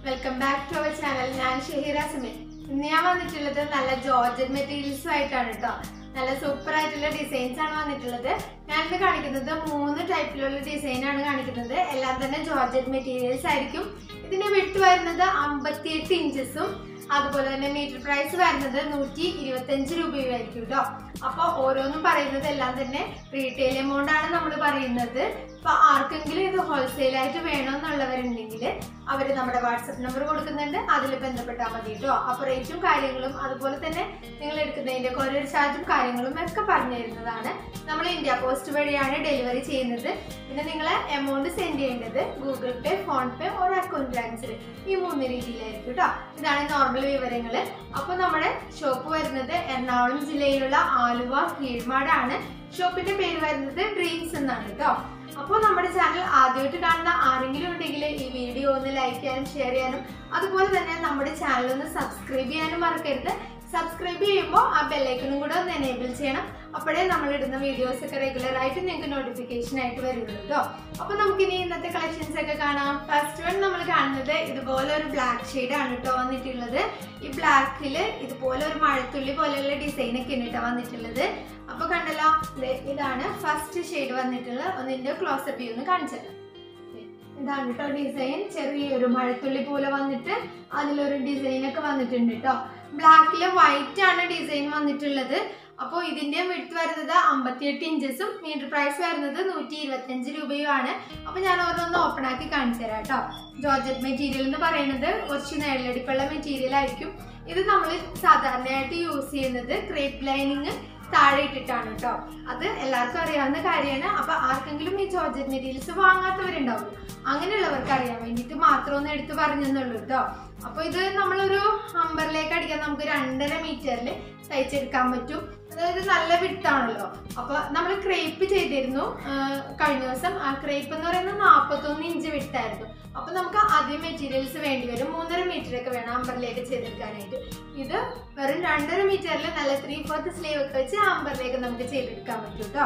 welcome back to our channel ഞാൻ ഷഹീറ സമീർ ഇന്ന് ഞാൻ വന്നിട്ടുള്ളത് നല്ല ജോർജറ്റ് മെറ്റീരിയൽസ് ആയിട്ടാണ് കേട്ടോ നല്ല സൂപ്പർ ആയിട്ടുള്ള ഡിസൈൻസ് ആണ് വന്നിട്ടുള്ളത് ഞാൻ ഇന്ന് കാണിക്കുന്നത് മൂന്ന് ടൈപ്പിലുള്ള ഡിസൈൻ ആണ് കാണിക്കുന്നത് എല്ലാം തന്നെ ജോർജറ്റ് മെറ്റീരിയൽസ് ആയിരിക്കും ഇതിന്റെ വിട്ട് വരുന്നത് അമ്പത്തിയെട്ട് ഇഞ്ചസും അതുപോലെ തന്നെ മീറ്റർ പ്രൈസ് വരുന്നത് നൂറ്റി ഇരുപത്തഞ്ച് രൂപയുമായിരിക്കും കേട്ടോ അപ്പോൾ ഓരോന്നും പറയുന്നത് എല്ലാം തന്നെ റീറ്റെയിൽ എമൗണ്ട് ആണ് നമ്മൾ പറയുന്നത് അപ്പൊ ആർക്കെങ്കിലും ഇത് ഹോൾസെയിൽ ആയിട്ട് വേണമെന്നുള്ളവരുണ്ടെങ്കിൽ അവർ നമ്മുടെ വാട്സപ്പ് നമ്പർ കൊടുക്കുന്നുണ്ട് അതിൽ ബന്ധപ്പെട്ടാൽ മതി കേട്ടോ അപ്പോൾ റേറ്റും കാര്യങ്ങളും അതുപോലെ തന്നെ നിങ്ങൾ എടുക്കുന്നതിന്റെ കൊറിയർ ചാർജും കാര്യങ്ങളും ഒക്കെ പറഞ്ഞു തരുന്നതാണ് നമ്മൾ ഇന്ത്യ പോസ്റ്റ് വഴിയാണ് ഡെലിവറി ചെയ്യുന്നത് പിന്നെ നിങ്ങൾ എമൗണ്ട് സെൻഡ് ചെയ്യേണ്ടത് ഗൂഗിൾ പേ ഫോൺ പേ ഒരു അക്കൗണ്ട് ട്രാൻസ്ഫർ ഈ മൂന്ന് രീതിയിലായിരിക്കും കേട്ടോ ഇതാണ് നോർമൽ വിവരങ്ങൾ അപ്പോൾ നമ്മുടെ ഷോപ്പ് വരുന്നത് എറണാകുളം ജില്ലയിലുള്ള ആലുവ കീഴ്മാടാണ് ഷോപ്പിന്റെ പേര് വരുന്നത് ഡ്രീംസ് എന്നാണ് കേട്ടോ അപ്പോൾ നമ്മുടെ ചാനൽ ആദ്യമായിട്ട് കാണുന്ന ആരെങ്കിലും ഉണ്ടെങ്കിൽ ഈ വീഡിയോ ഒന്ന് ലൈക്ക് ചെയ്യാനും ഷെയർ ചെയ്യാനും അതുപോലെ തന്നെ നമ്മുടെ ചാനൽ ഒന്ന് സബ്സ്ക്രൈബ് ചെയ്യാനും മറക്കരുത് സബ്സ്ക്രൈബ് ചെയ്യുമ്പോൾ ആ ബെല്ലൈക്കണും കൂടെ ഒന്ന് എനേബിൾ ചെയ്യണം അപ്പോഴേ നമ്മൾ ഇടുന്ന വീഡിയോസ് ഒക്കെ റെഗുലർ ആയിട്ട് നിങ്ങൾക്ക് നോട്ടിഫിക്കേഷൻ ആയിട്ട് വരുള്ളൂ കേട്ടോ അപ്പോൾ നമുക്കിനി ഇന്നത്തെ കളക്ഷൻസ് ഒക്കെ കാണാം ഫസ്റ്റ് വൺ നമ്മൾ കാണുന്നത് ഇതുപോലെ ഒരു ബ്ലാക്ക് ഷെയ്ഡ് ആണ് കേട്ടോ വന്നിട്ടുള്ളത് ഈ ബ്ലാക്കിൽ ഇതുപോലെ ഒരു മഴത്തുള്ളി പോലെയുള്ള ഡിസൈൻ ഒക്കെ ഉണ്ട് കേട്ടോ വന്നിട്ടുള്ളത് അപ്പോൾ കണ്ടല്ലോ ദേ ഇതാണ് ഫസ്റ്റ് ഷെയ്ഡ് വന്നിട്ടുള്ളത് ഒന്നിന്റെ ക്ലോസപ്പ് വ്യൂ ഒന്ന് കാണിച്ചു തരാം ദേ, ഇതാണ് കേട്ടോ ഡിസൈൻ ചെറിയൊരു മഴത്തുള്ളി പോലെ വന്നിട്ട് അതിലൊരു ഡിസൈൻ ഒക്കെ വന്നിട്ടുണ്ട് കേട്ടോ ബ്ലാക്കില് വൈറ്റ് ആണ് ഡിസൈൻ വന്നിട്ടുള്ളത് അപ്പോൾ ഇതിന്റെ വിട്ട് വരുന്നത് അമ്പത്തിയെട്ട് ഇഞ്ചസും മീറ്റർ പ്രൈസ് വരുന്നത് നൂറ്റി ഇരുപത്തഞ്ച് രൂപയുമാണ് അപ്പോൾ ഞാൻ ഓരോന്ന് ഓപ്പൺ ആക്കി കാണിച്ചു തരാം കേട്ടോ ജോർജറ്റ് മെറ്റീരിയൽ എന്ന് പറയുന്നത് കുറച്ച് നേരിലടിപ്പുള്ള മെറ്റീരിയൽ ആയിരിക്കും ഇത് നമ്മൾ സാധാരണയായിട്ട് യൂസ് ചെയ്യുന്നത് ക്രേപ്പ് ലൈനിങ് താഴെ ഇട്ടിട്ടാണ് കേട്ടോ അത് എല്ലാവർക്കും അറിയാവുന്ന കാര്യമാണ് അപ്പൊ ആർക്കെങ്കിലും ഈ ജോർജറ്റ് മെറ്റീരിയൽസ് വാങ്ങാത്തവരുണ്ടാവും അങ്ങനെയുള്ളവർക്ക് അറിയാൻ വേണ്ടിയിട്ട് മാത്രം ഒന്ന് എടുത്ത് പറഞ്ഞെന്നുള്ളൂ കേട്ടോ അപ്പൊ ഇത് നമ്മളൊരു ഹമ്പറിലേക്ക് അടിക്കാൻ നമുക്ക് രണ്ടര മീറ്ററിൽ തയ്ച്ചെടുക്കാൻ പറ്റും അതായത് നല്ല വിട്ടാണല്ലോ അപ്പൊ നമ്മൾ ക്രേപ്പ് ചെയ്തിരുന്നു ആ, കഴിഞ്ഞ ദിവസം ആ ക്രേപ്പ് എന്ന് പറയുന്നത് നാൽപ്പത്തൊന്ന് ഇഞ്ച് വിട്ടായിരുന്നു അപ്പൊ നമുക്ക് അധികം മെറ്റീരിയൽസ് വേണ്ടി വരും മൂന്നര മീറ്റർ ഒക്കെ വേണം അമ്പറിലേക്ക് ചെയ്തെടുക്കാനായിട്ട് ഇത് വെറും രണ്ടര മീറ്ററിൽ നല്ല ത്രീ ഫോർത്ത് സ്ലീവ് ഒക്കെ വെച്ച് അമ്പറിലേക്ക് നമുക്ക് ചെയ്തെടുക്കാൻ പറ്റും കേട്ടോ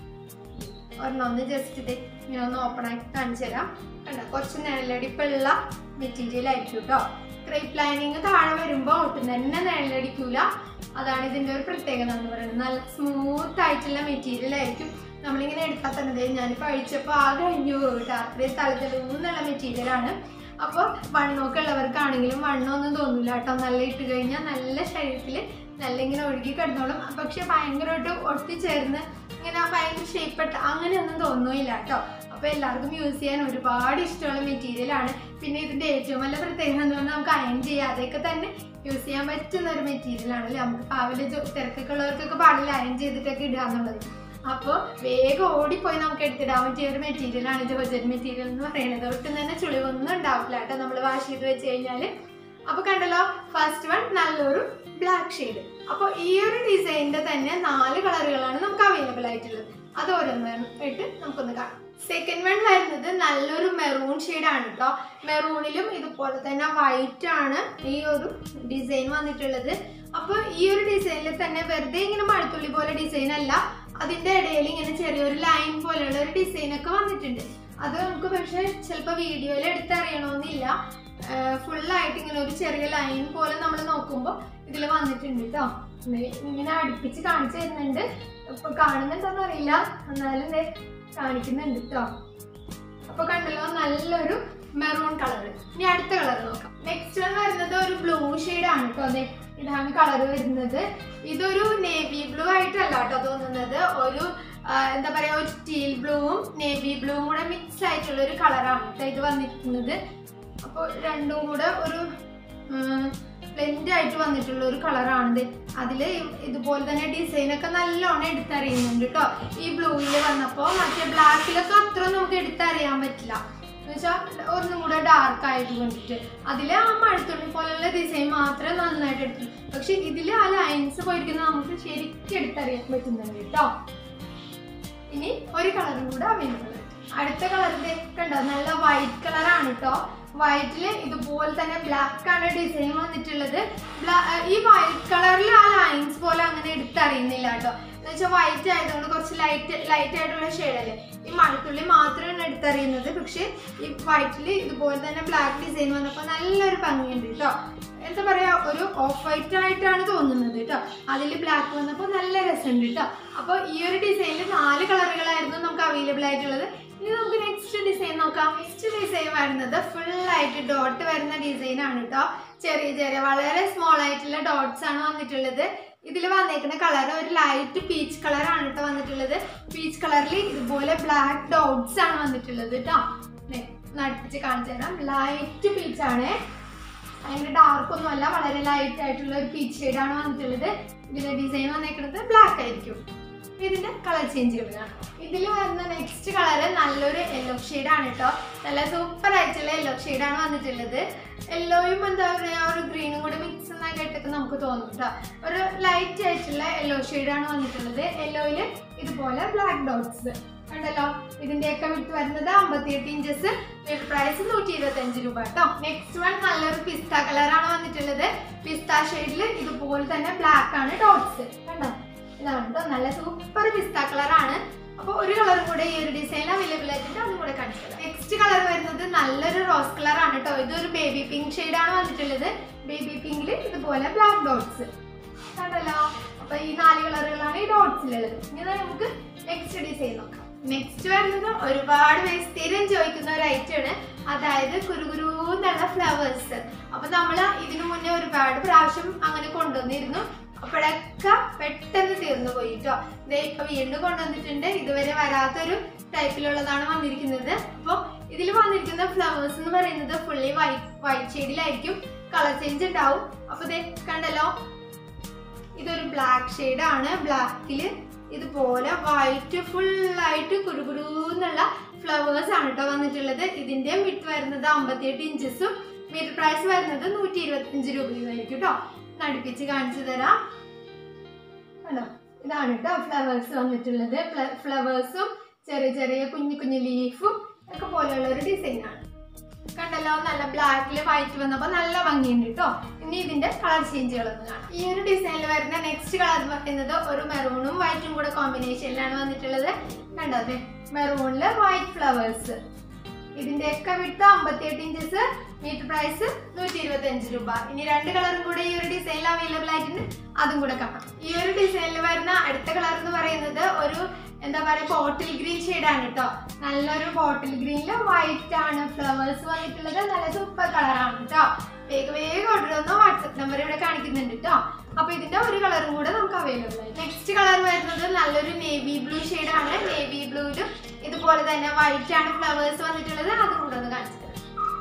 ഒരെണ്ണം ഒന്ന് ജസ്റ്റ് ഇത് ഇങ്ങനെ ഒന്ന് ഓപ്പൺ ആക്കി കാണിച്ചു തരാം കണ്ട കുറച്ച് നിഴലടിപ്പുള്ള മെറ്റീരിയൽ ആയിരിക്കും കേട്ടോ ക്രേപ്പ് ലൈനിങ് താഴെ വരുമ്പോൾ ഒട്ടും തന്നെ നിഴലടിക്കൂല അതാണ് ഇതിന്റെ ഒരു പ്രത്യേകത എന്ന് പറയുന്നത് നല്ല സ്മൂത്ത് ആയിട്ടുള്ള മെറ്റീരിയൽ ആയിരിക്കും നമ്മളിങ്ങനെ എടുത്താൽ തന്നെ ദേ ഞാനിപ്പോൾ അഴിച്ചപ്പോൾ ആകെ കഴിഞ്ഞു പോയിട്ട് അത്രയും തലതെളിവുന്നുള്ള മെറ്റീരിയൽ ആണ് അപ്പോൾ വണ്ണമൊക്കെ ഉള്ളവർക്കാണെങ്കിലും വണ്ണമൊന്നും തോന്നില്ല കേട്ടോ നല്ല ഇട്ട് കഴിഞ്ഞാൽ നല്ല ശരീരത്തിൽ നല്ല ഇങ്ങനെ ഒഴുകി കിടന്നോളും പക്ഷെ ഭയങ്കരമായിട്ട് ഒട്ടിച്ചേർന്ന് ഇങ്ങനെ ഭയങ്കര ഷേപ്പിട്ട് അങ്ങനെയൊന്നും തോന്നുന്നില്ല കേട്ടോ അപ്പോൾ എല്ലാവർക്കും യൂസ് ചെയ്യാൻ ഒരുപാട് ഇഷ്ടമുള്ള മെറ്റീരിയൽ ആണ് പിന്നെ ഇതിന്റെ ഏറ്റവും വലിയ പ്രത്യേകത എന്ന് പറഞ്ഞാൽ നമുക്ക് അയൺ ചെയ്യാതെയൊക്കെ തന്നെ യൂസ് ചെയ്യാൻ പറ്റുന്ന ഒരു മെറ്റീരിയൽ ആണല്ലേ നമുക്ക് പാവിലെ തിരക്കൊക്കെ ഉള്ളവർക്കൊക്കെ പാടില്ല അയൺ ചെയ്തിട്ടൊക്കെ ഇടുക എന്നുള്ളത് അപ്പോൾ വേഗം ഓടിപ്പോയി നമുക്ക് എടുത്തിടാൻ പറ്റിയ ഒരു മെറ്റീരിയൽ ആണ് ജോർജറ്റ് മെറ്റീരിയൽ എന്ന് പറയുന്നത് ഒട്ടും തന്നെ ചുളിവൊന്നും ഉണ്ടാവില്ല കേട്ടോ നമ്മൾ വാഷ് ചെയ്ത് വെച്ച് കഴിഞ്ഞാൽ അപ്പൊ കണ്ടല്ലോ ഫസ്റ്റ് വൺ നല്ലൊരു ബ്ലാക്ക് ഷെയ്ഡ് അപ്പോൾ ഈ ഒരു ഡിസൈനിന്റെ തന്നെ നാല് കളറുകളാണ് നമുക്ക് അവൈലബിൾ ആയിട്ടുള്ളത് അത് ഓരോന്നായിട്ട് നമുക്കൊന്ന് കാണാം സെക്കൻഡ് വൺ വരുന്നത് നല്ലൊരു മെറൂൺ ആണ് കേട്ടോ മെറൂണിലും ഇതുപോലെ തന്നെ വൈറ്റ് ആണ് ഈ ഒരു ഡിസൈൻ വന്നിട്ടുള്ളത് അപ്പോൾ ഈ ഒരു ഡിസൈനിൽ തന്നെ വെറുതെ ഇങ്ങനെ മഴത്തുള്ളി പോലെ ഡിസൈൻ അല്ല അതിന്റെ ഇടയിൽ ഇങ്ങനെ ചെറിയൊരു ലൈൻ പോലെയുള്ള ഒരു ഡിസൈൻ ഒക്കെ വന്നിട്ടുണ്ട് അത് നമുക്ക് പക്ഷെ ചിലപ്പോൾ വീഡിയോയിൽ എടുത്തറിയണമെന്നില്ല ഫുള്ളായിട്ട് ഇങ്ങനെ ഒരു ചെറിയ ലൈൻ പോലെ നമ്മൾ നോക്കുമ്പോൾ ഇതിൽ വന്നിട്ടുണ്ട് കേട്ടോ ഇങ്ങനെ അടുപ്പിച്ച് കാണിച്ചു തരുന്നുണ്ട് ഇപ്പൊ കാണുന്നുണ്ടോന്ന് അറിയില്ല എന്നാലും ദേ കാണിക്കുന്നുണ്ട് കേട്ടോ അപ്പൊ കണ്ടല്ലോ നല്ലൊരു മെറൂൺ കളർ ഇനി അടുത്ത കളർ നോക്കാം നെക്സ്റ്റ് വൺ വരുന്നത് ഒരു ബ്ലൂ ഷെയ്ഡ് ആണ് കേട്ടോ അതെ ഇതാണ് കളർ വരുന്നത് ഇതൊരു നേവി ബ്ലൂ ആയിട്ടല്ല കേട്ടോ തോന്നുന്നത് ഒരു ആ, എന്താ പറയാ ഒരു സ്റ്റീൽ ബ്ലൂവും നേവി ബ്ലൂവും കൂടെ മിക്സ് ആയിട്ടുള്ള ഒരു കളറാണ് കേട്ടോ ഇത് വന്നിരിക്കുന്നത് അപ്പോൾ രണ്ടും കൂടെ ഒരു ബ്ലെൻഡ് ആയിട്ട് വന്നിട്ടുള്ള ഒരു കളറാണിത് അതില് ഇതുപോലെ തന്നെ ഡിസൈൻ ഒക്കെ നല്ലോണം എടുത്തറിയുന്നുണ്ട് കേട്ടോ ഈ ബ്ലൂവിൽ വന്നപ്പോൾ മറ്റേ ബ്ലാക്കിലൊക്കെ അത്ര നമുക്ക് എടുത്തറിയാൻ പറ്റില്ല എന്നുവെച്ചാൽ ഒന്നും കൂടെ ഡാർക്ക് ആയിട്ട് കൊണ്ടിട്ട് അതിൽ ആ മഴത്തുള്ളി പോലെയുള്ള ഡിസൈൻ മാത്രമേ നന്നായിട്ട് എടുത്തു പക്ഷെ ഇതിൽ ആ ലൈൻസ് പോയിരിക്കുന്നത് നമുക്ക് ശരിക്കും എടുത്തറിയാൻ പറ്റുന്നുണ്ട് കേട്ടോ ഇനി ഒരു കളറും കൂടെ അവൈലബിൾ അടുത്ത കളർ കണ്ടോ നല്ല വൈറ്റ് കളറാണ് കേട്ടോ വൈറ്റില് ഇതുപോലെ തന്നെ ബ്ലാക്ക് ആണ് ഡിസൈൻ വന്നിട്ടുള്ളത് Bla- ഏർ ഈ വൈറ്റ് കളറിൽ ആ ലൈൻസ് പോലെ അങ്ങനെ എടുത്തറിയുന്നില്ല കേട്ടോ എന്ന് വെച്ചാൽ വൈറ്റ് ആയതുകൊണ്ട് കുറച്ച് ലൈറ്റ് ലൈറ്റ് ആയിട്ടുള്ള ഷെയ്ഡല്ലേ ഈ മഴത്തുള്ളി മാത്രമാണ് എടുത്തറിയുന്നത് പക്ഷെ ഈ വൈറ്റിൽ ഇതുപോലെ തന്നെ ബ്ലാക്ക് ഡിസൈൻ വന്നപ്പോൾ നല്ലൊരു ഭംഗിയുണ്ട് കേട്ടോ എന്താ പറയാ ഒരു ഓഫ് വൈറ്റ് ആയിട്ടാണ് തോന്നുന്നത് കേട്ടോ അതിൽ ബ്ലാക്ക് വന്നപ്പോൾ നല്ല രസമുണ്ട് കേട്ടോ അപ്പോൾ ഈ ഒരു ഡിസൈനിൽ നാല് കളറുകളായിരുന്നു നമുക്ക് അവൈലബിൾ ആയിട്ടുള്ളത് ഇനി നമുക്ക് നെക്സ്റ്റ് ഡിസൈൻ നോക്കാം നെക്സ്റ്റ് ഡിസൈൻ വരുന്നത് ഫുൾ ആയിട്ട് ഡോട്ട് വരുന്ന ഡിസൈൻ ആണ് കേട്ടോ ചെറിയ ചെറിയ വളരെ സ്മോൾ ആയിട്ടുള്ള ഡോട്ട്സ് ആണ് വന്നിട്ടുള്ളത് ഇതിൽ വന്നേക്കുന്ന കളർ ഒരു ലൈറ്റ് പീച്ച് കളർ ആണ് കേട്ടോ വന്നിട്ടുള്ളത് പീച്ച് കളറിൽ ഇതുപോലെ ബ്ലാക്ക് ഡോട്ട്സ് ആണ് വന്നിട്ടുള്ളത് കേട്ടോ നടിപ്പിച്ച് കാണിച്ചു തരാം ലൈറ്റ് പീച്ച് ആണ് അതിന്റെ ഡാർക്ക് ഒന്നും അല്ല വളരെ ലൈറ്റ് ആയിട്ടുള്ള ഒരു പീച്ച് ഷെയ്ഡ് ആണ് വന്നിട്ടുള്ളത് ഇതിന്റെ ഡിസൈൻ വന്നേക്കുന്നത് ബ്ലാക്ക് ആയിരിക്കും ഇതിന്റെ കളർ ചേഞ്ചുകൾ കാണാം ഇതിൽ വരുന്ന നെക്സ്റ്റ് കളർ നല്ലൊരു യെല്ലോ ആണ് കേട്ടോ നല്ല സൂപ്പർ ആയിട്ടുള്ള യെല്ലോ ആണ് വന്നിട്ടുള്ളത് യെല്ലോയും എന്താ പറയുക ഒരു ഗ്രീനും കൂടി മിക്സ് ആയിട്ടൊക്കെ നമുക്ക് തോന്നും കേട്ടോ ഒരു ലൈറ്റ് ആയിട്ടുള്ള യെല്ലോ ആണ് വന്നിട്ടുള്ളത് യെല്ലോയിൽ ഇതുപോലെ ബ്ലാക്ക് ഡോട്ട്സ് കണ്ടല്ലോ ഇതിന്റെയൊക്കെ വിട്ട് വരുന്നത് അമ്പത്തിയെട്ട് ഇഞ്ചസ് പ്രൈസ് നൂറ്റി ഇരുപത്തി അഞ്ച് രൂപ കേട്ടോ നെക്സ്റ്റ് വൺ നല്ലൊരു പിസ്ത കളറാണ് വന്നിട്ടുള്ളത് പിസ്ത ഷെയ്ഡിൽ ഇതുപോലെ തന്നെ ബ്ലാക്ക് ആണ് ഡോട്ട്സ് കണ്ടോ ഇതാണ് കേട്ടോ നല്ല സൂപ്പർ പിസ്ത കളറാണ് അപ്പൊ ഒരു കളറും കൂടെ ഈ ഒരു ഡിസൈൻ അവൈലബിൾ ആയിട്ടുണ്ട് അതും കൂടെ കാണിച്ചത് നെക്സ്റ്റ് കളർ വരുന്നത് നല്ലൊരു റോസ് കളർ ആണ് കേട്ടോ ഇതൊരു ബേബി പിങ്ക് ഷെയ്ഡ് ആണ് വന്നിട്ടുള്ളത് ബേബി പിങ്കിൽ ഇതുപോലെ ബ്ലാക്ക് ഡോട്ട്സ് കണ്ടല്ലോ അപ്പൊ ഈ നാല് കളറുകളാണ് ഈ ഡോട്ട്സിലുള്ളത് ഇനി നമുക്ക് നെക്സ്റ്റ് ഡിസൈൻ നോക്കാം നെക്സ്റ്റ് വരുന്നത് ഒരുപാട് പേര് സ്ഥിരം ചോദിക്കുന്ന ഒരു ഐറ്റം ആണ് അതായത് കുരുകുരു എന്നുള്ള ഫ്ലവേഴ്സ് അപ്പൊ നമ്മൾ ഇതിനു മുന്നേ ഒരുപാട് പ്രാവശ്യം അങ്ങനെ കൊണ്ടുവന്നിരുന്നു അപ്പോഴൊക്കെ പെട്ടെന്ന് തീർന്നു പോയി കേട്ടോ ദേ ഇപ്പൊ വീണ്ടും കൊണ്ടുവന്നിട്ടുണ്ട് ഇതുവരെ വരാത്തൊരു ടൈപ്പിലുള്ളതാണ് വന്നിരിക്കുന്നത് അപ്പോൾ ഇതിൽ വന്നിരിക്കുന്ന ഫ്ലവേഴ്സ് എന്ന് പറയുന്നത് ഫുള്ളി വൈറ്റ് വൈറ്റ് ഷെയ്ഡിലായിരിക്കും കളർ ചേഞ്ച് ഉണ്ടാവും അപ്പൊ ദേ കണ്ടല്ലോ ഇതൊരു ബ്ലാക്ക് ആണ് ബ്ലാക്കില് ഇതുപോലെ വൈറ്റ് ഫുള്ളായിട്ട് കുരുകുരു എന്നുള്ള ഫ്ലവേഴ്സ് ആണ് കേട്ടോ വന്നിട്ടുള്ളത് ഇതിന്റെ വിട്ട് വരുന്നത് അമ്പത്തിയെട്ട് ഇഞ്ചസും മീറ്റർ പ്രൈസ് വരുന്നത് നൂറ്റി ഇരുപത്തിയഞ്ച് രൂപയുമായിരിക്കും കേട്ടോ നടിപ്പിച്ച് കാണിച്ചു തരാം കണ്ടോ ഇതാണ് കേട്ടോ ഫ്ലവേഴ്സ് വന്നിട്ടുള്ളത് ഫ്ലവേഴ്സും ചെറിയ ചെറിയ കുഞ്ഞു കുഞ്ഞു ലീഫും ഒക്കെ പോലെയുള്ള ഒരു ഡിസൈനാണ് കണ്ടല്ലോ നല്ല ബ്ലാക്കിൽ വൈറ്റ് വന്നപ്പോൾ നല്ല ഭംഗിയുണ്ട് കേട്ടോ ഇനി ഇതിന്റെ കളർ ചേഞ്ചുകൾ ഒന്ന് കാണാം ഈ ഒരു ഡിസൈനിൽ വരുന്ന നെക്സ്റ്റ് കളർ എന്ന് പറയുന്നത് ഒരു മെറൂണും വൈറ്റും കൂടെ കോമ്പിനേഷനിലാണ് വന്നിട്ടുള്ളത് കണ്ടോ അതെ മെറൂണില് വൈറ്റ് ഫ്ലവേഴ്സ് ഇതിന്റെയൊക്കെ വിട്ട് അമ്പത്തിയെട്ട് ഇഞ്ചസ് മീറ്റർ പ്രൈസ് നൂറ്റി ഇരുപത്തി അഞ്ച് രൂപ ഇനി രണ്ട് കളറും കൂടെ ഈ ഒരു ഡിസൈനിൽ അവൈലബിൾ ആയിട്ടുണ്ട് അതും കൂടെ കാണാം ഈ ഒരു ഡിസൈനിൽ വരുന്ന അടുത്ത കളർ എന്ന് പറയുന്നത് ഒരു എന്താ പറയുക ബോട്ടിൽ ഗ്രീൻ ആണ് കേട്ടോ നല്ലൊരു ബോട്ടിൽ ഗ്രീനില് വൈറ്റ് ആണ് ഫ്ലവേഴ്സ് വന്നിട്ടുള്ളത് നല്ല സൂപ്പർ കളറാണ് കേട്ടോ വേഗം വേഗം ഓർഡർ ഒന്ന് വാട്സപ്പ് നമ്പർ ഇവിടെ കാണിക്കുന്നുണ്ട് കേട്ടോ അപ്പൊ ഇതിന്റെ ഒരു കളറും കൂടെ നമുക്ക് അവൈലബിൾ ആയി നെക്സ്റ്റ് കളർ വരുന്നത് നല്ലൊരു നേവി ബ്ലൂ ആണ് നേവി ബ്ലൂവിലും ഇതുപോലെ തന്നെ വൈറ്റ് ആണ് ഫ്ലവേഴ്സ് വന്നിട്ടുള്ളത് അതും കൂടെ ഒന്ന് കാണിച്ചു തരാം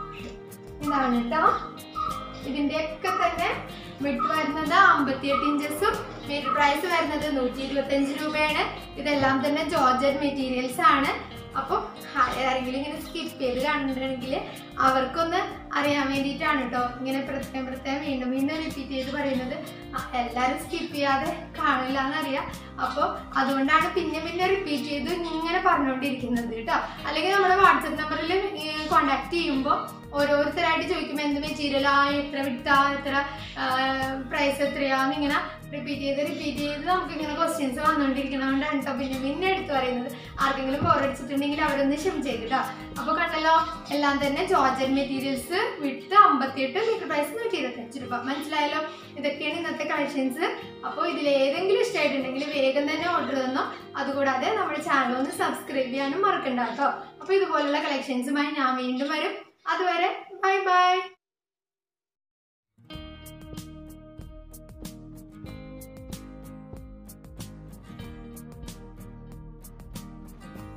ഇതാണ് കേട്ടോ ഇതിന്റെ ഒക്കെ തന്നെ വിട്ട് വരുന്നത് അമ്പത്തിയെട്ട് ഇഞ്ചസും മീറ്റർ പ്രൈസ് വരുന്നത് നൂറ്റി ഇരുപത്തി അഞ്ച് രൂപയാണ് ഇതെല്ലാം തന്നെ ജോർജറ്റ് മെറ്റീരിയൽസ് ആണ് അപ്പോൾ ആരെങ്കിലും ഇങ്ങനെ സ്കിപ്പ് ചെയ്ത് കണ്ടിട്ടുണ്ടെങ്കിൽ അവർക്കൊന്ന് അറിയാൻ വേണ്ടിയിട്ടാണ് കേട്ടോ ഇങ്ങനെ പ്രത്യേകം പ്രത്യേകം വീണ്ടും വീണ്ടും റിപ്പീറ്റ് ചെയ്ത് പറയുന്നത് ആ, എല്ലാവരും സ്കിപ്പ് ചെയ്യാതെ കാണില്ല എന്നറിയാം അപ്പോൾ അതുകൊണ്ടാണ് പിന്നെ പിന്നെ റിപ്പീറ്റ് ചെയ്ത് ഇങ്ങനെ പറഞ്ഞുകൊണ്ടിരിക്കുന്നത് കേട്ടോ അല്ലെങ്കിൽ നമ്മുടെ വാട്സപ്പ് നമ്പറിൽ കോണ്ടാക്ട് ചെയ്യുമ്പോൾ ഓരോരുത്തരായിട്ട് ചോദിക്കുമ്പോൾ എന്ത് മെറ്റീരിയൽ ആ എത്ര വിട്ടാ എത്ര പ്രൈസ് എത്രയാന്ന് ഇങ്ങനെ റിപ്പീറ്റ് ചെയ്ത് റിപ്പീറ്റ് ചെയ്ത് നമുക്ക് ഇങ്ങനെ ക്വസ്റ്റ്യൻസ് വന്നുകൊണ്ടിരിക്കണതുകൊണ്ടാണ് കേട്ടോ പിന്നെ പിന്നെ എടുത്തു പറയുന്നത് ആർക്കെങ്കിലും ബോറടിച്ചിട്ടുണ്ടെങ്കിൽ അവരൊന്ന് ക്ഷമിച്ചേക്ക് കേട്ടോ അപ്പോൾ കണ്ടല്ലോ എല്ലാം തന്നെ ജോർജൻ മെറ്റീരിയൽസ് വിട്ട് അമ്പത്തിയെട്ട് മീറ്റർ പ്രൈസ് നൂറ്റി ഇരുപത്തഞ്ച് രൂപ മനസ്സിലായല്ലോ ഇതൊക്കെയാണ് ഇന്നത്തെ കളക്ഷൻസ് അപ്പോൾ ഇതിൽ ഏതെങ്കിലും ഇഷ്ടമായിട്ടുണ്ടെങ്കിൽ വേഗം തന്നെ ഓർഡർ തന്നോ അതുകൂടാതെ നമ്മുടെ ചാനൽ ഒന്ന് സബ്സ്ക്രൈബ് ചെയ്യാനും മറക്കണ്ട കേട്ടോ അപ്പോൾ ഇതുപോലുള്ള കളക്ഷൻസുമായി ഞാൻ വീണ്ടും വരും അതുവരെ ബൈ ബൈ